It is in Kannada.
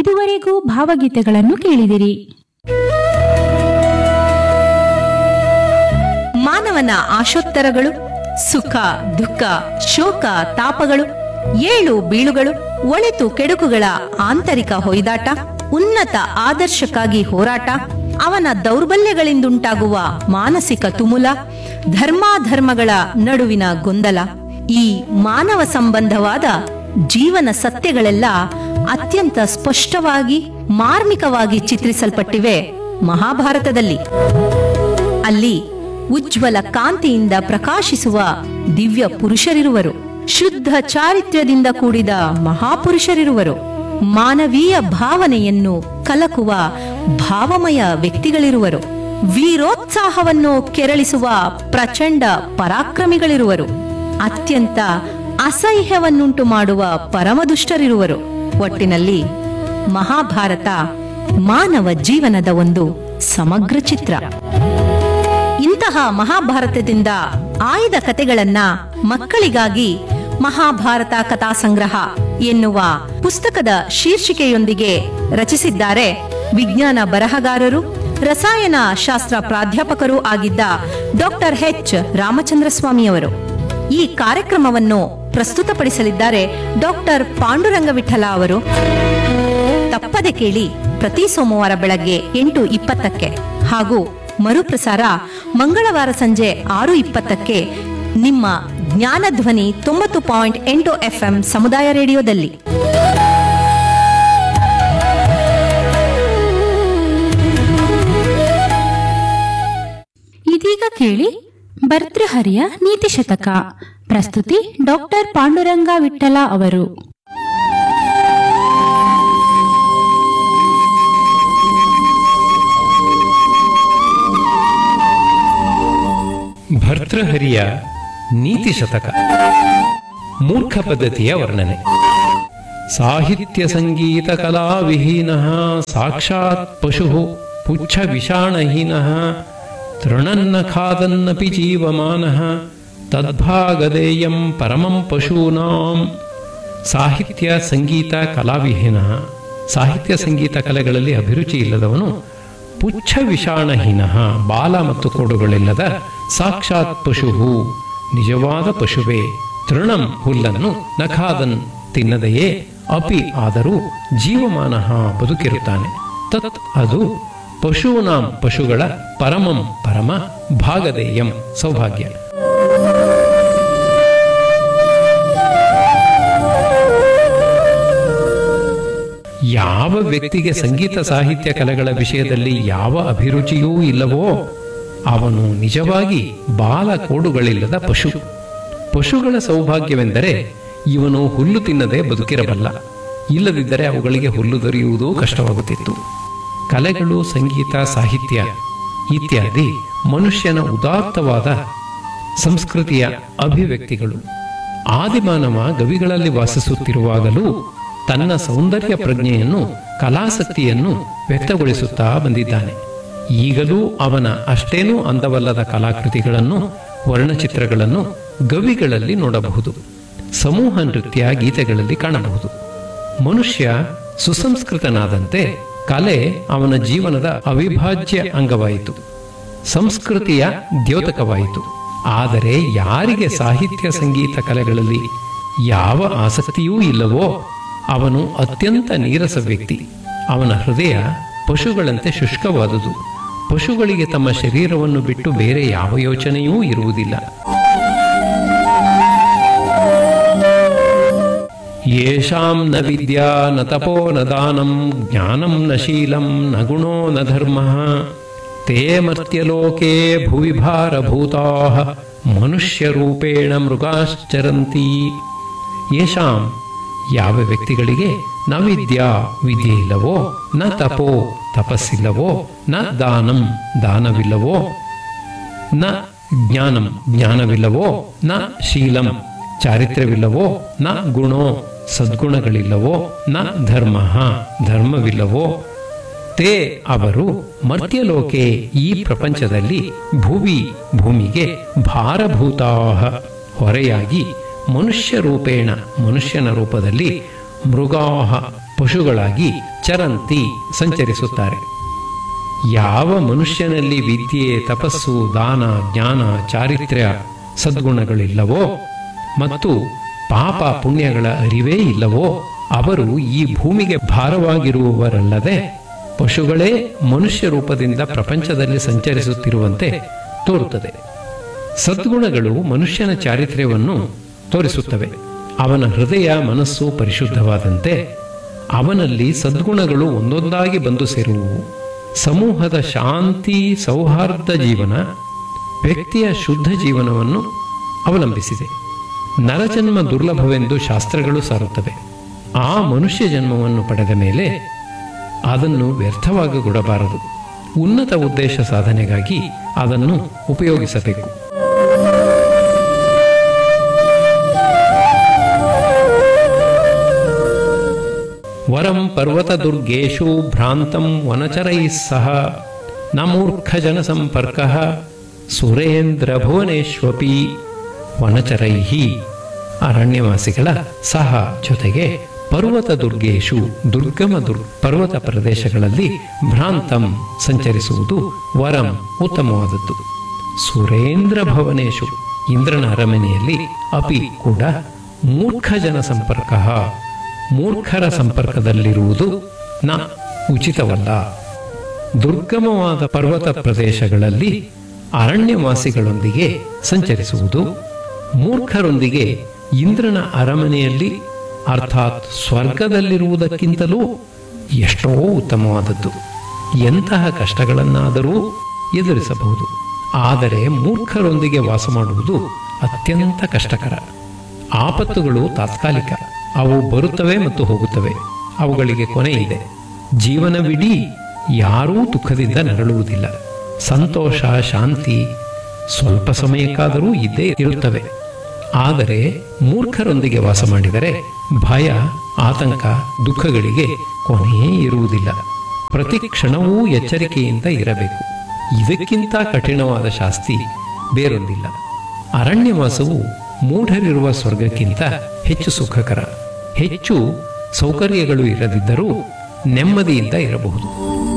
ಇದುವರೆಗೂ ಭಾವಗೀತೆಗಳನ್ನು ಕೇಳಿದಿರಿ ಮಾನವನ ಆಶೋತ್ತರಗಳು ಸುಖ ದುಃಖ ಶೋಕ ತಾಪಗಳು ಏಳು ಬೀಳುಗಳು ಒಳಿತು ಕೆಡುಕುಗಳ ಆಂತರಿಕ ಹೊಯ್ದಾಟ ಉನ್ನತ ಆದರ್ಶಕ್ಕಾಗಿ ಹೋರಾಟ ಅವನ ದೌರ್ಬಲ್ಯಗಳಿಂದುಂಟಾಗುವ ಮಾನಸಿಕ ತುಮುಲ ಧರ್ಮಾಧರ್ಮಗಳ ನಡುವಿನ ಗೊಂದಲ ಈ ಮಾನವ ಸಂಬಂಧವಾದ ಜೀವನ ಸತ್ಯಗಳೆಲ್ಲ ಅತ್ಯಂತ ಸ್ಪಷ್ಟವಾಗಿ ಮಾರ್ಮಿಕವಾಗಿ ಚಿತ್ರಿಸಲ್ಪಟ್ಟಿವೆ ಮಹಾಭಾರತದಲ್ಲಿ ಅಲ್ಲಿ ಉಜ್ವಲ ಕಾಂತಿಯಿಂದ ಪ್ರಕಾಶಿಸುವ ದಿವ್ಯ ಪುರುಷರಿರುವರು ಶುದ್ಧ ಚಾರಿತ್ರ್ಯದಿಂದ ಕೂಡಿದ ಮಹಾಪುರುಷರಿರುವರು ಮಾನವೀಯ ಭಾವನೆಯನ್ನು ಕಲಕುವ ಭಾವಮಯ ವ್ಯಕ್ತಿಗಳಿರುವರು ವೀರೋತ್ಸಾಹವನ್ನು ಕೆರಳಿಸುವ ಪ್ರಚಂಡ ಪರಾಕ್ರಮಿಗಳಿರುವರು ಅತ್ಯಂತ ಅಸಹ್ಯವನ್ನುಂಟು ಮಾಡುವ ಪರಮದುಷ್ಟರಿರುವರು ಒಟ್ಟಿನಲ್ಲಿ ಮಹಾಭಾರತ ಮಾನವ ಜೀವನದ ಒಂದು ಸಮಗ್ರ ಚಿತ್ರ ಇಂತಹ ಮಹಾಭಾರತದಿಂದ ಆಯ್ದ ಕತೆಗಳನ್ನ ಮಕ್ಕಳಿಗಾಗಿ ಮಹಾಭಾರತ ಕಥಾ ಸಂಗ್ರಹ ಎನ್ನುವ ಪುಸ್ತಕದ ಶೀರ್ಷಿಕೆಯೊಂದಿಗೆ ರಚಿಸಿದ್ದಾರೆ ವಿಜ್ಞಾನ ಬರಹಗಾರರು ರಸಾಯನ ಶಾಸ್ತ್ರ ಪ್ರಾಧ್ಯಾಪಕರೂ ಆಗಿದ್ದ ಡಾಕ್ಟರ್ ಎಚ್ ರಾಮಚಂದ್ರ ಸ್ವಾಮಿಯವರು ಈ ಕಾರ್ಯಕ್ರಮವನ್ನು ಪ್ರಸ್ತುತಪಡಿಸಲಿದ್ದಾರೆ ಡಾಕ್ಟರ್ ಪಾಂಡುರಂಗ ವಿಠಲ ಅವರು ತಪ್ಪದೆ ಕೇಳಿ ಪ್ರತಿ ಸೋಮವಾರ ಬೆಳಗ್ಗೆ ಎಂಟು ಇಪ್ಪತ್ತಕ್ಕೆ ಹಾಗೂ ಮರುಪ್ರಸಾರ ಮಂಗಳವಾರ ಸಂಜೆ ಆರು ಇಪ್ಪತ್ತಕ್ಕೆ ನಿಮ್ಮ ಜ್ಞಾನಧ್ವನಿ ತೊಂಬತ್ತು ಪಾಯಿಂಟ್ ಎಂಟು ಎಫ್ಎಂ ಸಮುದಾಯ ರೇಡಿಯೋದಲ್ಲಿ ಇದೀಗ ಕೇಳಿ ಭರ್ತೃಹರಿಯ ನೀತಿ ಶತಕ ಪ್ರಸ್ತುತಿ ಡಾಕ್ಟರ್ ಪಾಂಡುರಂಗ ವಿಠಲ ಅವರು ಭರ್ತೃಹರಿಯ ನೀತಿ ಶತಕ ಮೂರ್ಖ ಪದ್ಧತಿಯ ವರ್ಣನೆ ಸಾಹಿತ್ಯ ಸಂಗೀತ ಕಲಾ ವಿಹೀನ ಸಾಕ್ಷಾತ್ ಪಶು ಪುಚ್ಛ ವಿಷಾಣಹೀನ ತೃಣನ್ನ ಖಾದನ್ನಪಿ ಜೀವಮಾನ ತದ್ಭಾಗದೇಯಂ ಪರಮಂ ಪಶೂನಾಂ ಸಾಹಿತ್ಯ ಸಂಗೀತ ಕಲಾವಿಹೀನ ಸಾಹಿತ್ಯ ಸಂಗೀತ ಕಲೆಗಳಲ್ಲಿ ಅಭಿರುಚಿ ಇಲ್ಲದವನು ಪುಚ್ಛ ವಿಷಾಣಹೀನ ಬಾಲ ಮತ್ತು ಕೋಡುಗಳಿಲ್ಲದ ಸಾಕ್ಷಾತ್ ಪಶು ನಿಜವಾದ ಪಶುವೇ ತೃಣಂ ಹುಲ್ಲನ್ನು ನಖಾದನ್ ತಿನ್ನದೆಯೇ ಅಪಿ ಆದರೂ ಜೀವಮಾನ ಬದುಕಿರುತ್ತಾನೆ ತತ್ ಅದು ಪಶೂನಾಂ ಪಶುಗಳ ಪರಮಂ ಪರಮ ಭಾಗದೇಯಂ ಸೌಭಾಗ್ಯ ಯಾವ ವ್ಯಕ್ತಿಗೆ ಸಂಗೀತ ಸಾಹಿತ್ಯ ಕಲೆಗಳ ವಿಷಯದಲ್ಲಿ ಯಾವ ಅಭಿರುಚಿಯೂ ಇಲ್ಲವೋ ಅವನು ನಿಜವಾಗಿ ಬಾಲ ಕೋಡುಗಳಿಲ್ಲದ ಪಶು ಪಶುಗಳ ಸೌಭಾಗ್ಯವೆಂದರೆ ಇವನು ಹುಲ್ಲು ತಿನ್ನದೆ ಬದುಕಿರಬಲ್ಲ ಇಲ್ಲದಿದ್ದರೆ ಅವುಗಳಿಗೆ ಹುಲ್ಲು ದೊರೆಯುವುದೂ ಕಷ್ಟವಾಗುತ್ತಿತ್ತು ಕಲೆಗಳು ಸಂಗೀತ ಸಾಹಿತ್ಯ ಇತ್ಯಾದಿ ಮನುಷ್ಯನ ಉದಾತ್ತವಾದ ಸಂಸ್ಕೃತಿಯ ಅಭಿವ್ಯಕ್ತಿಗಳು ಆದಿಮಾನವ ಗವಿಗಳಲ್ಲಿ ವಾಸಿಸುತ್ತಿರುವಾಗಲೂ ತನ್ನ ಸೌಂದರ್ಯ ಪ್ರಜ್ಞೆಯನ್ನು ಕಲಾಸಕ್ತಿಯನ್ನು ವ್ಯಕ್ತಗೊಳಿಸುತ್ತಾ ಬಂದಿದ್ದಾನೆ ಈಗಲೂ ಅವನ ಅಷ್ಟೇನೂ ಅಂದವಲ್ಲದ ಕಲಾಕೃತಿಗಳನ್ನು ವರ್ಣಚಿತ್ರಗಳನ್ನು ಗವಿಗಳಲ್ಲಿ ನೋಡಬಹುದು ಸಮೂಹ ನೃತ್ಯ ಗೀತೆಗಳಲ್ಲಿ ಕಾಣಬಹುದು ಮನುಷ್ಯ ಸುಸಂಸ್ಕೃತನಾದಂತೆ ಕಲೆ ಅವನ ಜೀವನದ ಅವಿಭಾಜ್ಯ ಅಂಗವಾಯಿತು ಸಂಸ್ಕೃತಿಯ ದ್ಯೋತಕವಾಯಿತು ಆದರೆ ಯಾರಿಗೆ ಸಾಹಿತ್ಯ ಸಂಗೀತ ಕಲೆಗಳಲ್ಲಿ ಯಾವ ಆಸಕ್ತಿಯೂ ಇಲ್ಲವೋ ಅವನು ಅತ್ಯಂತ ನೀರಸ ವ್ಯಕ್ತಿ ಅವನ ಹೃದಯ ಪಶುಗಳಂತೆ ಶುಷ್ಕವಾದುದು ಪಶುಗಳಿಗೆ ತಮ್ಮ ಶರೀರವನ್ನು ಬಿಟ್ಟು ಬೇರೆ ಯಾವ ಯೋಚನೆಯೂ ಇರುವುದಿಲ್ಲ ಯೇಷಾಂ ನ ವಿದ್ಯಾ ನ ತಪೋ ನ ದಾನಂ ಜ್ಞಾನಂ ನ ಶೀಲಂ ನ ಗುಣೋ ನ ಧರ್ಮ ತೇ ಮರ್ತ್ಯಲೋಕೆ ಭುವಿ ಭಾರಭೂತಾ ಮನುಷ್ಯರೂಪೇಣ ಮೃಗಾಶ್ಚರಂತಿ ಯೇಷಾಂ ಯಾವ ವ್ಯಕ್ತಿಗಳಿಗೆ ನ ವಿದ್ಯಾ ವಿದ್ಯೆ ಇಲ್ಲವೋ ನ ತಪೋ ತಪಸ್ಸಿಲ್ಲವೋ ನ ದಾನಂ ದಾನವಿಲ್ಲವೋ ನ ಜ್ಞಾನಂ ಜ್ಞಾನವಿಲ್ಲವೋ ನ ಶೀಲಂ ಚಾರಿತ್ರ್ಯವಿಲ್ಲವೋ ನ ಗುಣೋ ಸದ್ಗುಣಗಳಿಲ್ಲವೋ ನ ಧರ್ಮ ಧರ್ಮವಿಲ್ಲವೋ ತೇ ಅವರು ಮರ್ತ್ಯಲೋಕೆ ಈ ಪ್ರಪಂಚದಲ್ಲಿ ಭುವಿ ಭೂಮಿಗೆ ಭಾರಭೂತಾ ಹೊರೆಯಾಗಿ ಮನುಷ್ಯ ರೂಪೇಣ ಮನುಷ್ಯನ ರೂಪದಲ್ಲಿ ಮೃಗಾಹ ಪಶುಗಳಾಗಿ ಚರಂತಿ ಸಂಚರಿಸುತ್ತಾರೆ ಯಾವ ಮನುಷ್ಯನಲ್ಲಿ ವಿದ್ಯೆ ತಪಸ್ಸು ದಾನ ಜ್ಞಾನ ಚಾರಿತ್ರ್ಯ ಸದ್ಗುಣಗಳಿಲ್ಲವೋ ಮತ್ತು ಪಾಪ ಪುಣ್ಯಗಳ ಅರಿವೇ ಇಲ್ಲವೋ ಅವರು ಈ ಭೂಮಿಗೆ ಭಾರವಾಗಿರುವವರಲ್ಲದೆ ಪಶುಗಳೇ ಮನುಷ್ಯ ರೂಪದಿಂದ ಪ್ರಪಂಚದಲ್ಲಿ ಸಂಚರಿಸುತ್ತಿರುವಂತೆ ತೋರುತ್ತದೆ ಸದ್ಗುಣಗಳು ಮನುಷ್ಯನ ಚಾರಿತ್ರ್ಯವನ್ನು ತೋರಿಸುತ್ತವೆ ಅವನ ಹೃದಯ ಮನಸ್ಸು ಪರಿಶುದ್ಧವಾದಂತೆ ಅವನಲ್ಲಿ ಸದ್ಗುಣಗಳು ಒಂದೊಂದಾಗಿ ಬಂದು ಸೇರುವುವು ಸಮೂಹದ ಶಾಂತಿ ಸೌಹಾರ್ದ ಜೀವನ ವ್ಯಕ್ತಿಯ ಶುದ್ಧ ಜೀವನವನ್ನು ಅವಲಂಬಿಸಿದೆ ನರಜನ್ಮ ದುರ್ಲಭವೆಂದು ಶಾಸ್ತ್ರಗಳು ಸಾರುತ್ತವೆ ಆ ಮನುಷ್ಯ ಜನ್ಮವನ್ನು ಪಡೆದ ಮೇಲೆ ಅದನ್ನು ವ್ಯರ್ಥವಾಗಿಗೊಡಬಾರದು ಉನ್ನತ ಉದ್ದೇಶ ಸಾಧನೆಗಾಗಿ ಅದನ್ನು ಉಪಯೋಗಿಸಬೇಕು ವರಂ ಪರ್ವತದುರ್ಗೇಶು ಭ್ರಾಂತಂ ವನಚರೈಃ ಸಹ ನ ಮೂರ್ಖಜನ ಸಂಪರ್ಕ ಸುರೇಂದ್ರ ಭುವನೇಶ್ವಪಿ ವನಚರೈಃ ಅರಣ್ಯವಾಸಿಗಳ ಸಹ ಜೊತೆಗೆ ಪರ್ವತ ದುರ್ಗೇಶು ದುರ್ಗಮ ದುರ್ ಪರ್ವತ ಪ್ರದೇಶಗಳಲ್ಲಿ ಭ್ರಾಂತಂ ಸಂಚರಿಸುವುದು ವರಂ ಉತ್ತಮವಾದದ್ದು ಸುರೇಂದ್ರ ಭವನೇಶು ಇಂದ್ರನ ಅರಮನೆಯಲ್ಲಿ ಅಪಿ ಕೂಡ ಮೂರ್ಖ ಜನ ಸಂಪರ್ಕ ಮೂರ್ಖರ ಸಂಪರ್ಕದಲ್ಲಿರುವುದು ನ ಉಚಿತವಲ್ಲ ದುರ್ಗಮವಾದ ಪರ್ವತ ಪ್ರದೇಶಗಳಲ್ಲಿ ಅರಣ್ಯವಾಸಿಗಳೊಂದಿಗೆ ಸಂಚರಿಸುವುದು ಮೂರ್ಖರೊಂದಿಗೆ ಇಂದ್ರನ ಅರಮನೆಯಲ್ಲಿ ಅರ್ಥಾತ್ ಸ್ವರ್ಗದಲ್ಲಿರುವುದಕ್ಕಿಂತಲೂ ಎಷ್ಟೋ ಉತ್ತಮವಾದದ್ದು ಎಂತಹ ಕಷ್ಟಗಳನ್ನಾದರೂ ಎದುರಿಸಬಹುದು ಆದರೆ ಮೂರ್ಖರೊಂದಿಗೆ ವಾಸ ಮಾಡುವುದು ಅತ್ಯಂತ ಕಷ್ಟಕರ ಆಪತ್ತುಗಳು ತಾತ್ಕಾಲಿಕ ಅವು ಬರುತ್ತವೆ ಮತ್ತು ಹೋಗುತ್ತವೆ ಅವುಗಳಿಗೆ ಕೊನೆ ಇದೆ ಜೀವನವಿಡೀ ಯಾರೂ ದುಃಖದಿಂದ ನರಳುವುದಿಲ್ಲ ಸಂತೋಷ ಶಾಂತಿ ಸ್ವಲ್ಪ ಸಮಯಕ್ಕಾದರೂ ಇದ್ದೇ ಇರುತ್ತವೆ ಆದರೆ ಮೂರ್ಖರೊಂದಿಗೆ ವಾಸ ಮಾಡಿದರೆ ಭಯ ಆತಂಕ ದುಃಖಗಳಿಗೆ ಕೊನೆಯೇ ಇರುವುದಿಲ್ಲ ಪ್ರತಿ ಕ್ಷಣವೂ ಎಚ್ಚರಿಕೆಯಿಂದ ಇರಬೇಕು ಇದಕ್ಕಿಂತ ಕಠಿಣವಾದ ಶಾಸ್ತಿ ಬೇರೊಂದಿಲ್ಲ ಅರಣ್ಯವಾಸವು ಮೂಢರಿರುವ ಸ್ವರ್ಗಕ್ಕಿಂತ ಹೆಚ್ಚು ಸುಖಕರ ಹೆಚ್ಚು ಸೌಕರ್ಯಗಳು ಇರದಿದ್ದರೂ ನೆಮ್ಮದಿಯಿಂದ ಇರಬಹುದು